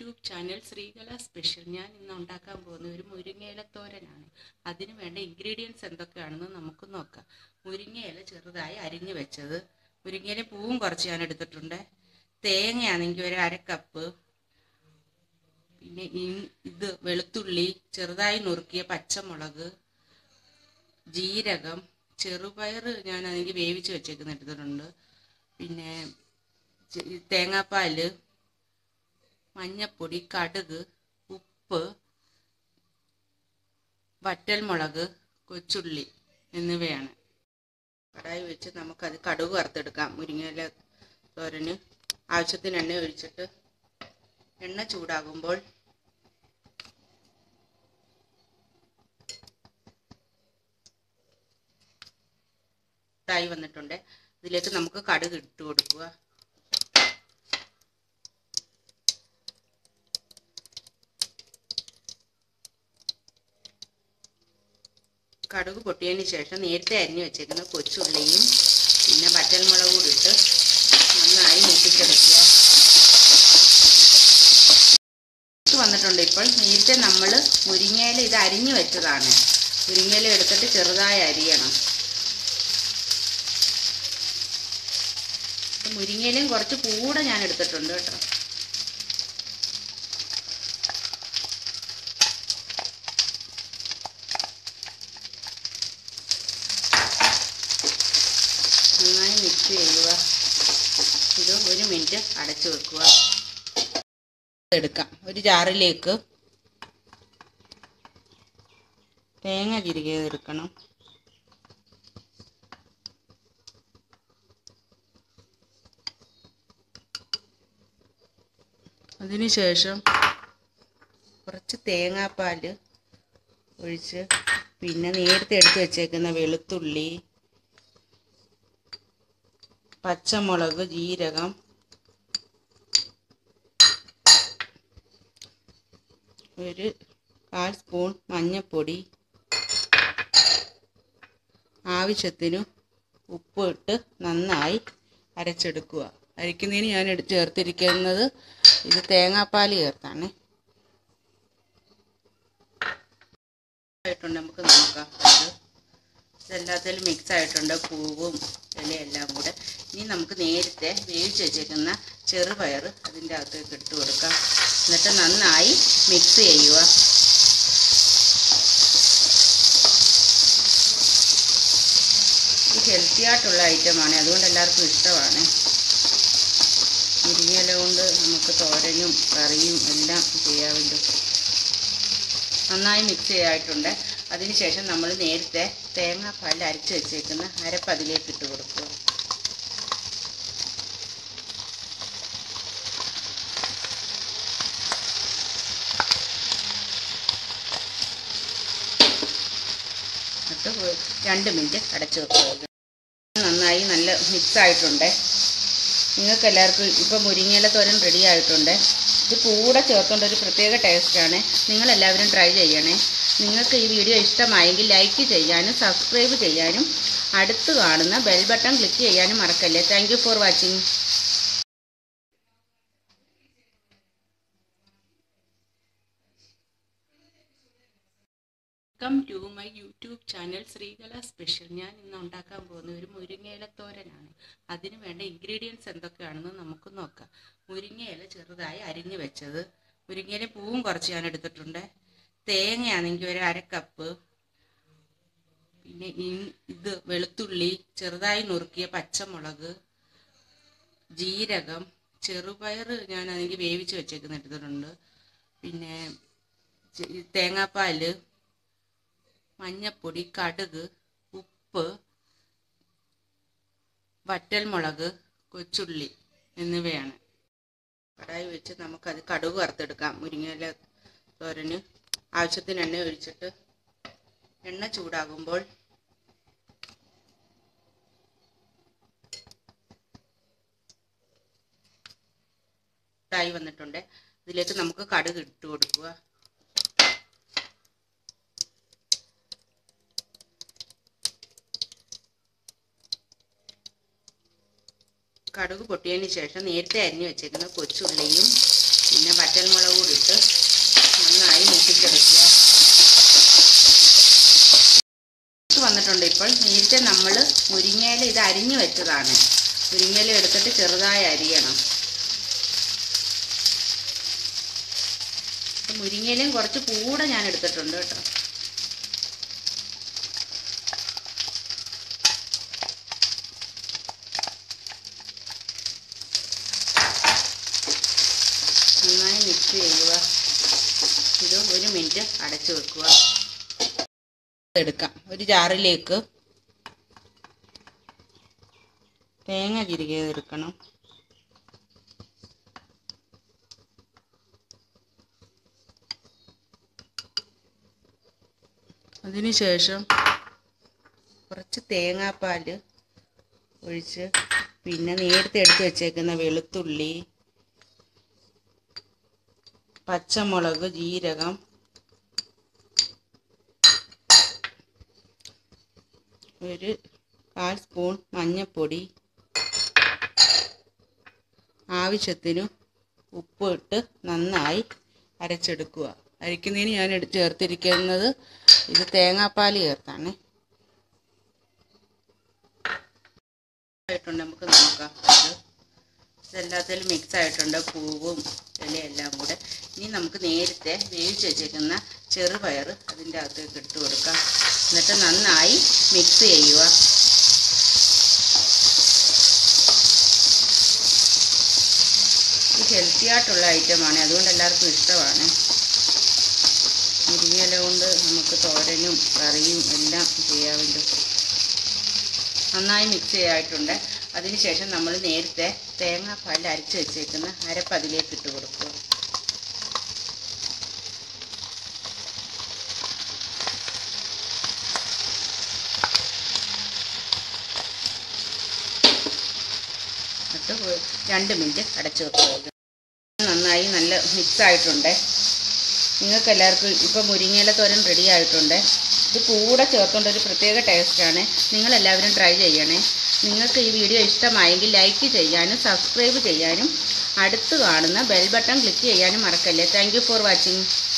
YouTube channel Sreekala special ഞാൻ ഇന്ന് ഉണ്ടാക്കാൻ പോകുന്ന ഒരു മുരിങ്ങയില തോരനാണ് അതിന് വേണ്ട ഇൻഗ്രീഡിയൻസ് എന്തൊക്കെയാണെന്ന് നമുക്ക് നോക്കാം മുരിങ്ങയില ചെറുതായി അരിഞ്ഞു വെച്ചത് മുരിങ്ങയില പൂവും കുറച്ച് ഞാൻ എടുത്തിട്ടുണ്ട് തേങ്ങയാണെങ്കിൽ ഒരു അര കപ്പ് പിന്നെ ഈ- ഇത് വെളുത്തുള്ളി ചെറുതായി നുറുക്കിയ പച്ചമുളക് ജീരകം ചെറുപയർ ഞാൻ അതിലേക്ക് വേവിച്ച് വെച്ചേക്കുന്ന എടുത്തിട്ടുണ്ട് പിന്നെ ചെ- ഈ തേങ്ങാപ്പാല് മഞ്ഞപ്പൊടി കടുക് ഉപ്പ് വറ്റൽമുളക് കൊച്ചുള്ളി എന്നിവയാണ് കടായി വെച്ച് നമുക്കത് കടുക് വറുത്തെടുക്കാം മുരിങ്ങയില തോരന് ആവശ്യത്തിന് എണ്ണ ഒഴിച്ചിട്ട് എണ്ണ ചൂടാകുമ്പോൾ ഇതായി വന്നിട്ടുണ്ട് ഇതിലേക്ക് നമുക്ക് കടുക് ഇട്ട് കൊടുക്കുക കടുക് പൊട്ടിയതിന് ശേഷം നേരത്തെ അരിഞ്ഞു വെച്ചേക്കുന്ന കൊച്ചുള്ളിയും പിന്നെ വറ്റൽമുളകും കൂടി ഇട്ട് നന്നായി മൂപ്പിച്ചെടുക്കുക ഇത് വന്നിട്ടുണ്ട് ഇപ്പോൾ നേരത്തെ നമ്മൾ മുരിങ്ങയില ഇത് അരിഞ്ഞു വെച്ചതാണ് മുരിങ്ങയില എടുത്തിട്ട് ചെറുതായി അരിയണം മുരിങ്ങയിലയും കുറച്ച് കൂടെ ഞാൻ എടുത്തിട്ടുണ്ട് കേട്ടോ നന്നായി മിക്സ് ചെയ്യുക ഇത് ഒരു മിനിറ്റ് അടച്ചു വെക്കുക എടുക്കാം ഒരു ജാറിലേക്ക് തേങ്ങ ചിരികെടുക്കണം അതിനുശേഷം കുറച്ച് തേങ്ങാപ്പാൽ ഒഴിച്ച് പിന്നെ നേരത്തെ എടുത്ത് വെച്ചേക്കുന്ന വെളുത്തുള്ളി പച്ചമുളക് ജീരകം ഒരു കാൽ സ്പൂൺ മഞ്ഞൾപ്പൊടി ആവശ്യത്തിന് ഉപ്പ് ഇട്ട് നന്നായി അരച്ചെടുക്കുക അരയ്ക്കുന്നതിന് ഞാൻ എടുത്ത് ചേർത്തിരിക്കുന്നത് ഇത് തേങ്ങാപ്പാൽ ചേർത്താണ് ആയിട്ടുണ്ട് നമുക്ക് നോക്കാം ഇത് ഇതെല്ലാത്തിലും മിക്സ് ആയിട്ടുണ്ട് പൂവും ഇലയെല്ലാം കൂടെ ഇനി നമുക്ക് നേരത്തെ വേവിച്ച് വെച്ചേക്കുന്ന ചെറുപയർ അതിൻ്റെ അകത്തേക്ക് ഇട്ട് കൊടുക്കാം എന്നിട്ട് നന്നായി മിക്സ് ചെയ്യുക ഇത് ഹെൽത്തി ആയിട്ടുള്ള ഐറ്റമാണ് അതുകൊണ്ട് എല്ലാവർക്കും ഇഷ്ടമാണ് മുരിങ്ങയില കൊണ്ട് നമുക്ക് തോരനും കറിയും എല്ലാം ചെയ്യാമല്ലോ നന്നായി മിക്സ് ചെയ്യായിട്ടുണ്ട് അതിനുശേഷം നമ്മൾ നേരത്തെ തേങ്ങാപ്പാൽ അരച്ച് വെച്ചേക്കുന്ന അരപ്പ് അതിലേക്ക് ഇട്ട് കൊടുക്കുക എന്നിട്ട് ഒരു രണ്ട് മിനിറ്റ് അടച്ചു വെക്കുക നന്നായി നല്ല മിക്സ് ആയിട്ടുണ്ട് നിങ്ങൾക്ക് എല്ലാവർക്കും ഇപ്പോൾ മുരിങ്ങയില തോരൻ റെഡി ആയിട്ടുണ്ട് ഇത് കൂടെ ചേർക്കേണ്ട ഒരു പ്രത്യേക ടേസ്റ്റാണ് നിങ്ങളെല്ലാവരും ട്രൈ ചെയ്യണേ നിങ്ങൾക്ക് ഈ വീഡിയോ ഇഷ്ടമായെങ്കിൽ ലൈക്ക് ചെയ്യാനും സബ്സ്ക്രൈബ് ചെയ്യാനും അടുത്ത് കാണുന്ന ബെൽ ബട്ടൺ ക്ലിക്ക് ചെയ്യാനും മറക്കല്ലേ thank for watching welcome to my YouTube channel Sreekala special ഞാൻ ഇന്ന് ഉണ്ടാക്കാൻ പോകുന്ന ഒരു മുരിങ്ങയില തോരനാണ് അതിന് വേണ്ട ഇൻഗ്രീഡിയൻസ് എന്തൊക്കെയാണെന്ന് നമുക്ക് നോക്കാം മുരിങ്ങയില ചെറുതായി അരിഞ്ഞു വെച്ചത് മുരിങ്ങയില പൂവും കുറച്ച് ഞാൻ എടുത്തിട്ടുണ്ട് തേങ്ങയാണെങ്കിൽ ഒരു അര കപ്പ് പിന്നെ ഈ- ഇത് വെളുത്തുള്ളി ചെറുതായി നുറുക്കിയ പച്ചമുളക് ജീരകം ചെറുപയർ ഞാൻ അതിലേക്ക് വേവിച്ച് വെച്ചേക്കുന്ന എടുത്തിട്ടുണ്ട് പിന്നെ ചെ- ഈ തേങ്ങാപ്പാല് മഞ്ഞപ്പൊടി കടുക് ഉപ്പ് വറ്റൽമുളക് കൊച്ചുള്ളി എന്നിവയാണ് കടായി വെച്ച് നമുക്കത് കടുക് വറുത്തെടുക്കാം മുരിങ്ങയില തോരന് ആവശ്യത്തിന് എണ്ണ ഒഴിച്ചിട്ട് എണ്ണ ചൂടാകുമ്പോൾ ഇതായി വന്നിട്ടുണ്ട് ഇതിലേക്ക് നമുക്ക് കടുക് ഇട്ട് കൊടുക്കുക കടുക് പൊട്ടിയതിന് ശേഷം നേരത്തെ അരിഞ്ഞു വെച്ചേക്കുന്ന കൊച്ചുള്ളിയും പിന്നെ പച്ചമുളക് കൂടി ഇട്ട് നന്നായി മൂപ്പിച്ചെടുക്കുക ഇത് വന്നിട്ടുണ്ട് ഇപ്പോൾ നേരത്തെ നമ്മൾ മുരിങ്ങയില ഇത് അരിഞ്ഞു വെച്ചതാണ് മുരിങ്ങയില എടുത്തിട്ട് ചെറുതായി അരിയണം അപ്പം മുരിങ്ങയിലയും കുറച്ച് കൂടെ ഞാൻ എടുത്തിട്ടുണ്ട് കേട്ടോ നന്നായി മിക്സ് ചെയ്യുക ഇത് ഒരു മിനിറ്റ് അടച്ചു വെക്കുക എടുക്കാം ഒരു ജാറിലേക്ക് തേങ്ങ ചിരികത് എടുക്കണം അതിനുശേഷം കുറച്ച് തേങ്ങാപ്പാൽ ഒഴിച്ച് പിന്നെ നേരത്തെ എടുത്ത് വെച്ചേക്കുന്ന വെളുത്തുള്ളി പച്ചമുളക് ജീരകം ഒരു കാൽ സ്പൂൺ മഞ്ഞൾപ്പൊടി ആവശ്യത്തിന് ഉപ്പ് ഇട്ട് നന്നായി അരച്ചെടുക്കുക അരയ്ക്കുന്നതിന് ഞാൻ എടുത്ത് ചേർത്തിരിക്കുന്നത് ഇത് തേങ്ങാപ്പാൽ ചേർത്താണ് ആയിട്ടുണ്ട് നമുക്ക് നോക്കാം ഇത് ഇതെല്ലാത്തിലും മിക്സ് ആയിട്ടുണ്ട് പൂവും ഇലയെല്ലാം കൂടെ ഇനി നമുക്ക് നേരത്തെ വേവിച്ച് വെച്ചേക്കുന്ന ചെറുപയർ അതിൻ്റെ അകത്തേക്ക് ഇട്ട് കൊടുക്കാം എന്നിട്ട് നന്നായി മിക്സ് ചെയ്യുക ഇത് ഹെൽത്തി ആയിട്ടുള്ള ഐറ്റമാണ് അതുകൊണ്ട് എല്ലാവർക്കും ഇഷ്ടമാണ് മുരിങ്ങയില കൊണ്ട് നമുക്ക് തോരനും കറിയും എല്ലാം ചെയ്യാമല്ലോ നന്നായി മിക്സ് ചെയ്യായിട്ടുണ്ട് അതിനുശേഷം നമ്മൾ നേരത്തെ തേങ്ങാപ്പാലിൽ അരച്ച് വെച്ചേക്കുന്ന അരപ്പ് അതിലേക്ക് ഇട്ട് കൊടുക്കുക എന്നിട്ട് ഒരു രണ്ട് മിനിറ്റ് അടച്ച് വെക്കുക ഇത്. നന്നായി നല്ല മിക്സ് ആയിട്ടുണ്ട് നിങ്ങൾക്ക് എല്ലാവർക്കും ഇപ്പോൾ മുരിങ്ങയില തോരൻ റെഡി ആയിട്ടുണ്ട് ഇത് കൂടെ ചേർത്തുകൊണ്ട് ഒരു പ്രത്യേക ടേസ്റ്റാണ് നിങ്ങളെല്ലാവരും ട്രൈ ചെയ്യണേ നിങ്ങൾക്ക് ഈ വീഡിയോ ഇഷ്ടമായെങ്കിൽ ലൈക്ക് ചെയ്യാനും സബ്സ്ക്രൈബ് ചെയ്യാനും അടുത്ത് കാണുന്ന ബെൽ ബട്ടൺ ക്ലിക്ക് ചെയ്യാനും മറക്കല്ലേ താങ്ക് ഫോർ വാച്ചിങ്